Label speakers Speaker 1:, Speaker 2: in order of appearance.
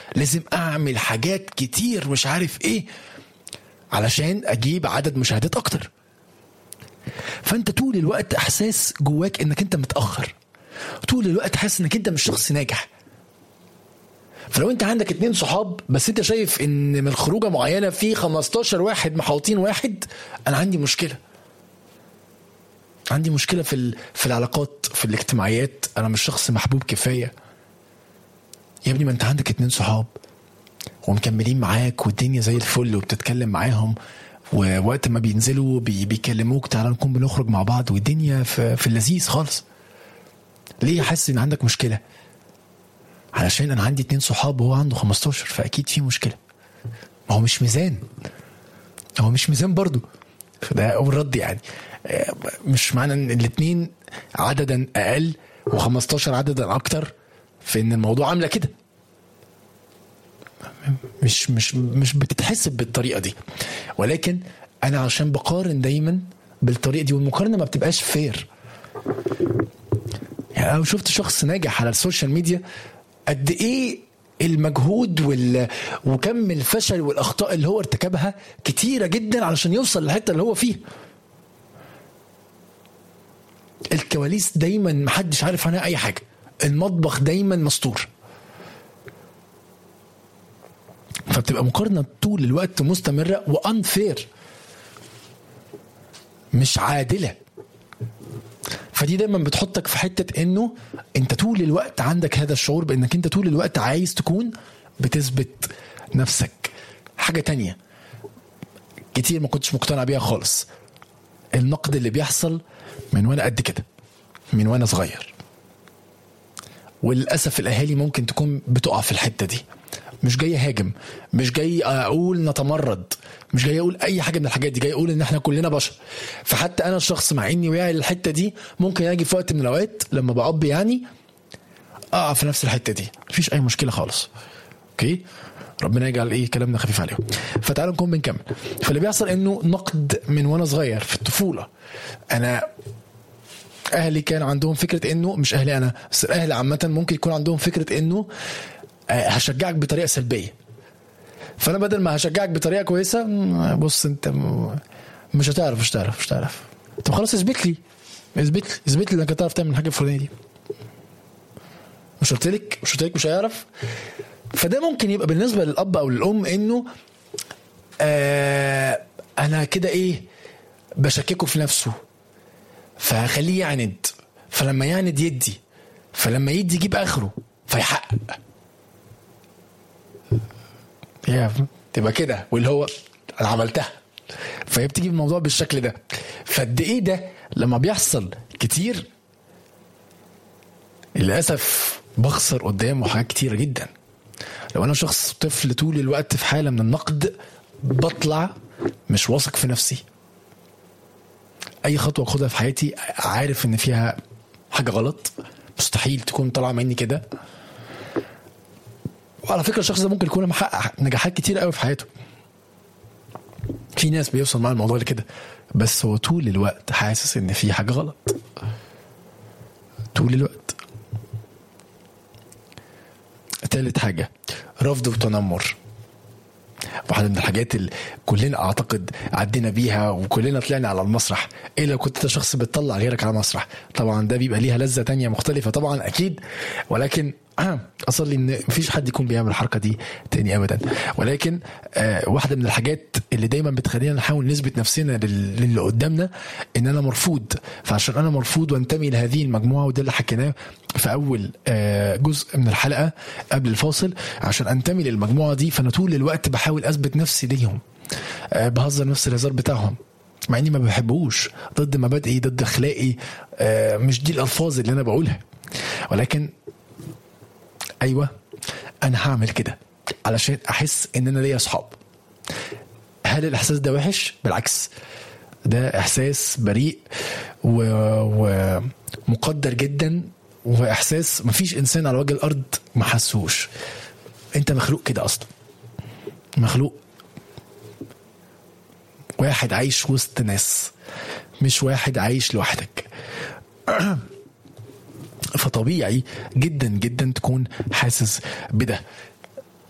Speaker 1: لازم اعمل حاجات كتير مش عارف ايه علشان اجيب عدد مشاهدات اكتر فانت طول الوقت احساس جواك انك انت متاخر طول الوقت حاسس انك انت مش شخص ناجح فلو انت عندك اتنين صحاب بس انت شايف ان من خروجه معينه في 15 واحد محاوطين واحد انا عندي مشكله عندي مشكله في ال- في العلاقات في الاجتماعيات انا مش شخص محبوب كفايه يا ابني ما انت عندك اتنين صحاب ومكملين معاك والدنيا زي الفل وبتتكلم معاهم ووقت ما بينزلوا بي بيكلموك تعالى نكون بنخرج مع بعض والدنيا في, في اللذيذ خالص ليه حاسس ان عندك مشكله علشان انا عندي اتنين صحاب وهو عنده 15 فاكيد في مشكله ما هو مش ميزان هو مش ميزان برضو فده اول رد يعني آه، مش معنى ان الاتنين عددا اقل و15 عددا اكتر في ان الموضوع عامله كده مش مش مش بتتحسب بالطريقه دي ولكن انا عشان بقارن دايما بالطريقه دي والمقارنه ما بتبقاش فير يعني انا لو شفت شخص ناجح على السوشيال ميديا قد ايه المجهود وال... وكم الفشل والاخطاء اللي هو ارتكبها كتيره جدا علشان يوصل للحته اللي هو فيها الكواليس دايما محدش عارف عنها اي حاجه المطبخ دايما مستور فبتبقى مقارنه طول الوقت مستمره وانفير مش عادله فدي دايما بتحطك في حته انه انت طول الوقت عندك هذا الشعور بانك انت طول الوقت عايز تكون بتثبت نفسك حاجه تانية كتير ما كنتش مقتنع بيها خالص النقد اللي بيحصل من وانا قد كده من وانا صغير وللاسف الاهالي ممكن تكون بتقع في الحته دي مش جاي هاجم مش جاي اقول نتمرد مش جاي اقول اي حاجه من الحاجات دي جاي اقول ان احنا كلنا بشر فحتى انا الشخص مع اني واعي للحته دي ممكن اجي في وقت من الاوقات لما بأب يعني اقع في نفس الحته دي مفيش اي مشكله خالص اوكي ربنا يجعل ايه كلامنا خفيف عليهم فتعالوا نكون بنكمل فاللي بيحصل انه نقد من وانا صغير في الطفوله انا اهلي كان عندهم فكره انه مش اهلي انا بس اهلي عامه ممكن يكون عندهم فكره انه آه، هشجعك بطريقه سلبيه فانا بدل ما هشجعك بطريقه كويسه مم، بص انت م- مش هتعرف مش هتعرف مش هتعرف طب خلاص اثبت لي اثبت لي اثبت لي انك هتعرف تعمل الحاجه الفلانيه دي مش قلت لك مش قلت لك مش هيعرف فده ممكن يبقى بالنسبه للاب او للام انه آه انا كده ايه بشككه في نفسه فهخليه يعند فلما يعند يدي فلما يدي يجيب اخره فيحقق يا تبقى كده واللي هو انا عملتها فهي بتيجي الموضوع بالشكل ده فقد ايه ده لما بيحصل كتير للاسف بخسر قدامه حاجات كتيره جدا لو انا شخص طفل طول الوقت في حاله من النقد بطلع مش واثق في نفسي اي خطوه اخدها في حياتي عارف ان فيها حاجه غلط مستحيل تكون طالعه مني كده وعلى فكره الشخص ده ممكن يكون محقق نجاحات كتير قوي في حياته في ناس بيوصل معاه الموضوع لكده بس هو طول الوقت حاسس ان في حاجه غلط طول الوقت تالت حاجه رفض وتنمر واحدة من الحاجات اللي كلنا اعتقد عدينا بيها وكلنا طلعنا على المسرح ايه لو كنت انت شخص بتطلع غيرك على المسرح طبعا ده بيبقى ليها لذة تانية مختلفة طبعا اكيد ولكن اصلي ان مفيش حد يكون بيعمل الحركه دي تاني ابدا ولكن آه واحده من الحاجات اللي دايما بتخلينا نحاول نثبت نفسنا لل- للي قدامنا ان انا مرفوض فعشان انا مرفوض وانتمي لهذه المجموعه وده اللي حكيناه في اول آه جزء من الحلقه قبل الفاصل عشان انتمي للمجموعه دي فانا طول الوقت بحاول اثبت نفسي ليهم آه بهزر نفس الهزار بتاعهم مع اني ما بحبوش ضد مبادئي ضد اخلاقي آه مش دي الالفاظ اللي انا بقولها ولكن ايوه انا هعمل كده علشان احس ان انا ليا اصحاب هل الاحساس ده وحش بالعكس ده احساس بريء و- ومقدر جدا واحساس مفيش انسان على وجه الارض ما حسوش انت مخلوق كده اصلا مخلوق واحد عايش وسط ناس مش واحد عايش لوحدك فطبيعي جدا جدا تكون حاسس بده